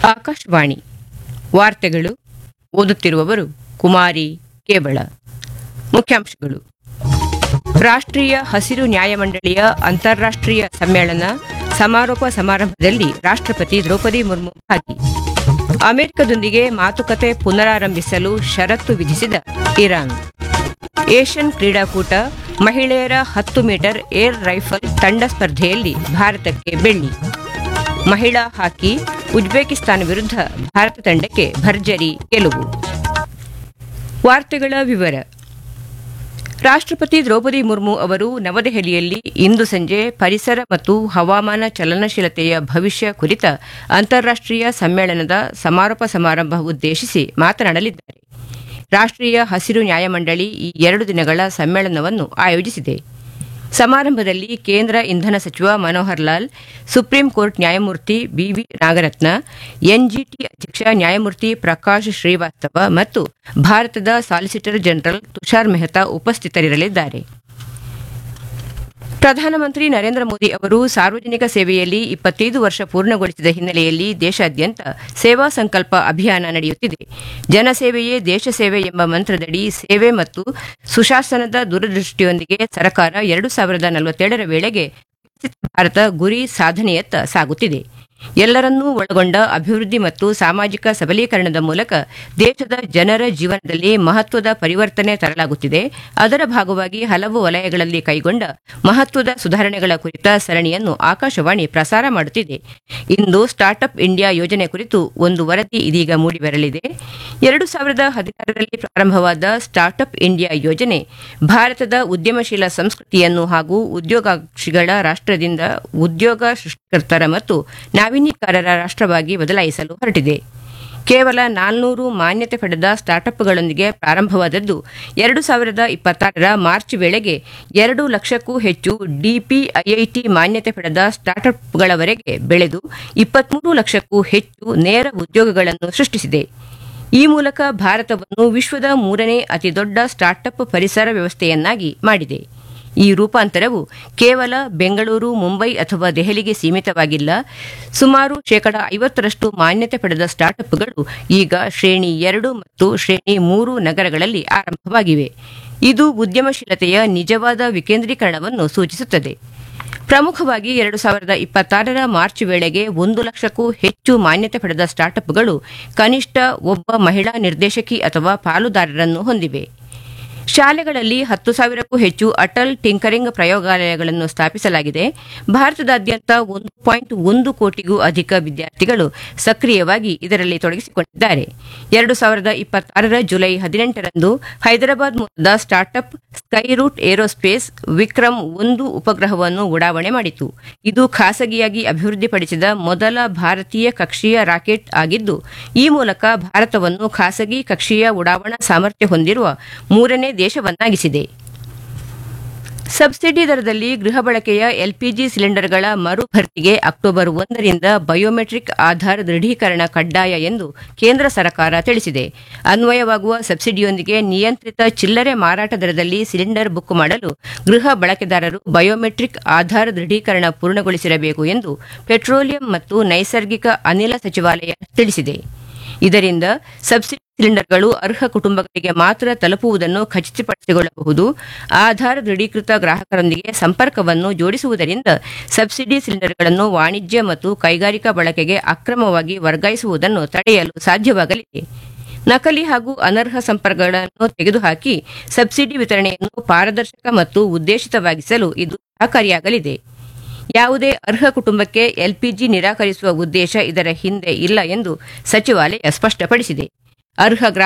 ಆಕಾಶವಾಣಿ ವಾರ್ತೆಗಳು ಓದುತ್ತಿರುವವರು ಕುಮಾರಿ ಕೇವಳ ಮುಖ್ಯಾಂಶಗಳು ರಾಷ್ಟ್ರೀಯ ಹಸಿರು ನ್ಯಾಯಮಂಡಳಿಯ ಅಂತಾರಾಷ್ಟ್ರೀಯ ಸಮ್ಮೇಳನ ಸಮಾರೋಪ ಸಮಾರಂಭದಲ್ಲಿ ರಾಷ್ಟ್ರಪತಿ ದ್ರೌಪದಿ ಮುರ್ಮು ಭಾಗಿ ಅಮೆರಿಕದೊಂದಿಗೆ ಮಾತುಕತೆ ಪುನರಾರಂಭಿಸಲು ಷರತ್ತು ವಿಧಿಸಿದ ಇರಾನ್ ಏಷ್ಯನ್ ಕ್ರೀಡಾಕೂಟ ಮಹಿಳೆಯರ ಹತ್ತು ಮೀಟರ್ ಏರ್ ರೈಫಲ್ ತಂಡ ಸ್ಪರ್ಧೆಯಲ್ಲಿ ಭಾರತಕ್ಕೆ ಬೆಳ್ಳಿ ಮಹಿಳಾ ಹಾಕಿ ಉಜ್ಬೇಕಿಸ್ತಾನ ವಿರುದ್ಧ ಭಾರತ ತಂಡಕ್ಕೆ ಭರ್ಜರಿ ಗೆಲುವು ವಾರ್ತೆಗಳ ವಿವರ ರಾಷ್ಟ್ರಪತಿ ದ್ರೌಪದಿ ಮುರ್ಮು ಅವರು ನವದೆಹಲಿಯಲ್ಲಿ ಇಂದು ಸಂಜೆ ಪರಿಸರ ಮತ್ತು ಹವಾಮಾನ ಚಲನಶೀಲತೆಯ ಭವಿಷ್ಯ ಕುರಿತ ಅಂತಾರಾಷ್ಟ್ರೀಯ ಸಮ್ಮೇಳನದ ಸಮಾರೋಪ ಸಮಾರಂಭ ಉದ್ದೇಶಿಸಿ ಮಾತನಾಡಲಿದ್ದಾರೆ ರಾಷ್ಟ್ರೀಯ ಹಸಿರು ನ್ಯಾಯಮಂಡಳಿ ಈ ಎರಡು ದಿನಗಳ ಸಮ್ಮೇಳನವನ್ನು ಆಯೋಜಿಸಿದೆ ಸಮಾರಂಭದಲ್ಲಿ ಕೇಂದ್ರ ಇಂಧನ ಸಚಿವ ಮನೋಹರ್ ಲಾಲ್ ಸುಪ್ರೀಂ ಕೋರ್ಟ್ ನ್ಯಾಯಮೂರ್ತಿ ಬಿವಿ ನಾಗರತ್ನ ಎನ್ಜಿಟಿ ಅಧ್ಯಕ್ಷ ನ್ಯಾಯಮೂರ್ತಿ ಪ್ರಕಾಶ್ ಶ್ರೀವಾಸ್ತವ ಮತ್ತು ಭಾರತದ ಸಾಲಿಸಿಟರ್ ಜನರಲ್ ತುಷಾರ್ ಮೆಹ್ತಾ ಉಪಸ್ಥಿತರಿರಲಿದ್ದಾರೆ ಪ್ರಧಾನಮಂತ್ರಿ ನರೇಂದ್ರ ಮೋದಿ ಅವರು ಸಾರ್ವಜನಿಕ ಸೇವೆಯಲ್ಲಿ ಇಪ್ಪತ್ತೈದು ವರ್ಷ ಪೂರ್ಣಗೊಳಿಸಿದ ಹಿನ್ನೆಲೆಯಲ್ಲಿ ದೇಶಾದ್ಯಂತ ಸೇವಾ ಸಂಕಲ್ಪ ಅಭಿಯಾನ ನಡೆಯುತ್ತಿದೆ ಜನಸೇವೆಯೇ ದೇಶ ಸೇವೆ ಎಂಬ ಮಂತ್ರದಡಿ ಸೇವೆ ಮತ್ತು ಸುಶಾಸನದ ದೂರದೃಷ್ಟಿಯೊಂದಿಗೆ ಸರ್ಕಾರ ಎರಡು ಸಾವಿರದ ನಲವತ್ತೇಳರ ವೇಳೆಗೆ ವಿಕಸಿತ ಭಾರತ ಗುರಿ ಸಾಧನೆಯತ್ತ ಸಾಗುತ್ತಿದೆ ಎಲ್ಲರನ್ನೂ ಒಳಗೊಂಡ ಅಭಿವೃದ್ಧಿ ಮತ್ತು ಸಾಮಾಜಿಕ ಸಬಲೀಕರಣದ ಮೂಲಕ ದೇಶದ ಜನರ ಜೀವನದಲ್ಲಿ ಮಹತ್ವದ ಪರಿವರ್ತನೆ ತರಲಾಗುತ್ತಿದೆ ಅದರ ಭಾಗವಾಗಿ ಹಲವು ವಲಯಗಳಲ್ಲಿ ಕೈಗೊಂಡ ಮಹತ್ವದ ಸುಧಾರಣೆಗಳ ಕುರಿತ ಸರಣಿಯನ್ನು ಆಕಾಶವಾಣಿ ಪ್ರಸಾರ ಮಾಡುತ್ತಿದೆ ಇಂದು ಸ್ಟಾರ್ಟ್ಅಪ್ ಇಂಡಿಯಾ ಯೋಜನೆ ಕುರಿತು ಒಂದು ವರದಿ ಇದೀಗ ಮೂಡಿಬರಲಿದೆ ಎರಡು ಸಾವಿರದ ಹದಿನಾರರಲ್ಲಿ ಪ್ರಾರಂಭವಾದ ಸ್ಟಾರ್ಟ್ಅಪ್ ಇಂಡಿಯಾ ಯೋಜನೆ ಭಾರತದ ಉದ್ಯಮಶೀಲ ಸಂಸ್ಕೃತಿಯನ್ನು ಹಾಗೂ ಉದ್ಯೋಗಾಕ್ಷಿಗಳ ರಾಷ್ಟ್ರದಿಂದ ಉದ್ಯೋಗ ಸೃಷ್ಟಿಕರ್ತರ ಮತ್ತು ನಾವೀನ್ಯಕಾರರ ರಾಷ್ಟ್ರವಾಗಿ ಬದಲಾಯಿಸಲು ಹೊರಟಿದೆ ಕೇವಲ ನಾಲ್ನೂರು ಮಾನ್ಯತೆ ಪಡೆದ ಸ್ಟಾರ್ಟ್ಅಪ್ಗಳೊಂದಿಗೆ ಪ್ರಾರಂಭವಾದದ್ದು ಎರಡು ಸಾವಿರದ ಇಪ್ಪತ್ತಾರರ ಮಾರ್ಚ್ ವೇಳೆಗೆ ಎರಡು ಲಕ್ಷಕ್ಕೂ ಹೆಚ್ಚು ಡಿಪಿಐಐಟಿ ಮಾನ್ಯತೆ ಪಡೆದ ಸ್ಟಾರ್ಟ್ಅಪ್ಗಳವರೆಗೆ ಬೆಳೆದು ಇಪ್ಪತ್ಮೂರು ಲಕ್ಷಕ್ಕೂ ಹೆಚ್ಚು ನೇರ ಉದ್ಯೋಗಗಳನ್ನು ಸೃಷ್ಟಿಸಿದೆ ಈ ಮೂಲಕ ಭಾರತವನ್ನು ವಿಶ್ವದ ಮೂರನೇ ಅತಿದೊಡ್ಡ ಸ್ಟಾರ್ಟ್ಅಪ್ ಪರಿಸರ ವ್ಯವಸ್ಥೆಯನ್ನಾಗಿ ಮಾಡಿದೆ ಈ ರೂಪಾಂತರವು ಕೇವಲ ಬೆಂಗಳೂರು ಮುಂಬೈ ಅಥವಾ ದೆಹಲಿಗೆ ಸೀಮಿತವಾಗಿಲ್ಲ ಸುಮಾರು ಶೇಕಡ ಐವತ್ತರಷ್ಟು ಮಾನ್ಯತೆ ಪಡೆದ ಸ್ಟಾರ್ಟ್ಅಪ್ಗಳು ಈಗ ಶ್ರೇಣಿ ಎರಡು ಮತ್ತು ಶ್ರೇಣಿ ಮೂರು ನಗರಗಳಲ್ಲಿ ಆರಂಭವಾಗಿವೆ ಇದು ಉದ್ಯಮಶೀಲತೆಯ ನಿಜವಾದ ವಿಕೇಂದ್ರೀಕರಣವನ್ನು ಸೂಚಿಸುತ್ತದೆ ಪ್ರಮುಖವಾಗಿ ಎರಡು ಸಾವಿರದ ಇಪ್ಪತ್ತಾರರ ಮಾರ್ಚ್ ವೇಳೆಗೆ ಒಂದು ಲಕ್ಷಕ್ಕೂ ಹೆಚ್ಚು ಮಾನ್ಯತೆ ಪಡೆದ ಸ್ಟಾರ್ಟ್ಅಪ್ಗಳು ಕನಿಷ್ಠ ಒಬ್ಬ ಮಹಿಳಾ ನಿರ್ದೇಶಕಿ ಅಥವಾ ಪಾಲುದಾರರನ್ನು ಹೊಂದಿವೆ ಶಾಲೆಗಳಲ್ಲಿ ಹತ್ತು ಸಾವಿರಕ್ಕೂ ಹೆಚ್ಚು ಅಟಲ್ ಟಿಂಕರಿಂಗ್ ಪ್ರಯೋಗಾಲಯಗಳನ್ನು ಸ್ಥಾಪಿಸಲಾಗಿದೆ ಭಾರತದಾದ್ಯಂತ ಒಂದು ಪಾಯಿಂಟ್ ಒಂದು ಕೋಟಿಗೂ ಅಧಿಕ ವಿದ್ಯಾರ್ಥಿಗಳು ಸಕ್ರಿಯವಾಗಿ ಇದರಲ್ಲಿ ತೊಡಗಿಸಿಕೊಂಡಿದ್ದಾರೆ ಎರಡು ಸಾವಿರದ ಇಪ್ಪತ್ತಾರರ ಜುಲೈ ಹದಿನೆಂಟರಂದು ಹೈದರಾಬಾದ್ ಮೂಲದ ಸ್ಟಾರ್ಟ್ಅಪ್ ಸ್ಕೈರೂಟ್ ಏರೋಸ್ಪೇಸ್ ವಿಕ್ರಮ್ ಒಂದು ಉಪಗ್ರಹವನ್ನು ಉಡಾವಣೆ ಮಾಡಿತು ಇದು ಖಾಸಗಿಯಾಗಿ ಅಭಿವೃದ್ಧಿಪಡಿಸಿದ ಮೊದಲ ಭಾರತೀಯ ಕಕ್ಷೀಯ ರಾಕೆಟ್ ಆಗಿದ್ದು ಈ ಮೂಲಕ ಭಾರತವನ್ನು ಖಾಸಗಿ ಕಕ್ಷೀಯ ಉಡಾವಣಾ ಸಾಮರ್ಥ್ಯ ಹೊಂದಿರುವ ಮೂರನೇ ದೇಶವನ್ನಾಗಿಸಿದೆ ಸಬ್ಸಿಡಿ ದರದಲ್ಲಿ ಗೃಹ ಬಳಕೆಯ ಎಲ್ಪಿಜಿ ಸಿಲಿಂಡರ್ಗಳ ಮರು ಭರ್ತಿಗೆ ಅಕ್ಟೋಬರ್ ಒಂದರಿಂದ ಬಯೋಮೆಟ್ರಿಕ್ ಆಧಾರ್ ದೃಢೀಕರಣ ಕಡ್ಡಾಯ ಎಂದು ಕೇಂದ್ರ ಸರ್ಕಾರ ತಿಳಿಸಿದೆ ಅನ್ವಯವಾಗುವ ಸಬ್ಸಿಡಿಯೊಂದಿಗೆ ನಿಯಂತ್ರಿತ ಚಿಲ್ಲರೆ ಮಾರಾಟ ದರದಲ್ಲಿ ಸಿಲಿಂಡರ್ ಬುಕ್ ಮಾಡಲು ಗೃಹ ಬಳಕೆದಾರರು ಬಯೋಮೆಟ್ರಿಕ್ ಆಧಾರ್ ದೃಢೀಕರಣ ಪೂರ್ಣಗೊಳಿಸಿರಬೇಕು ಎಂದು ಪೆಟ್ರೋಲಿಯಂ ಮತ್ತು ನೈಸರ್ಗಿಕ ಅನಿಲ ಸಚಿವಾಲಯ ತಿಳಿಸಿದೆ ಇದರಿಂದ ಸಬ್ಸಿಡಿ ಸಿಲಿಂಡರ್ಗಳು ಅರ್ಹ ಕುಟುಂಬಗಳಿಗೆ ಮಾತ್ರ ತಲುಪುವುದನ್ನು ಖಚಿತಪಡಿಸಿಕೊಳ್ಳಬಹುದು ಆಧಾರ್ ದೃಢೀಕೃತ ಗ್ರಾಹಕರೊಂದಿಗೆ ಸಂಪರ್ಕವನ್ನು ಜೋಡಿಸುವುದರಿಂದ ಸಬ್ಸಿಡಿ ಸಿಲಿಂಡರ್ಗಳನ್ನು ವಾಣಿಜ್ಯ ಮತ್ತು ಕೈಗಾರಿಕಾ ಬಳಕೆಗೆ ಅಕ್ರಮವಾಗಿ ವರ್ಗಾಯಿಸುವುದನ್ನು ತಡೆಯಲು ಸಾಧ್ಯವಾಗಲಿದೆ ನಕಲಿ ಹಾಗೂ ಅನರ್ಹ ಸಂಪರ್ಕಗಳನ್ನು ತೆಗೆದುಹಾಕಿ ಸಬ್ಸಿಡಿ ವಿತರಣೆಯನ್ನು ಪಾರದರ್ಶಕ ಮತ್ತು ಉದ್ದೇಶಿತವಾಗಿಸಲು ಇದು ಸಹಕಾರಿಯಾಗಲಿದೆ ಯಾವುದೇ ಅರ್ಹ ಕುಟುಂಬಕ್ಕೆ ಎಲ್ಪಿಜಿ ನಿರಾಕರಿಸುವ ಉದ್ದೇಶ ಇದರ ಹಿಂದೆ ಇಲ್ಲ ಎಂದು ಸಚಿವಾಲಯ ಸ್ಪಷ್ಟಪಡಿಸಿದೆ ಅರ್ಹ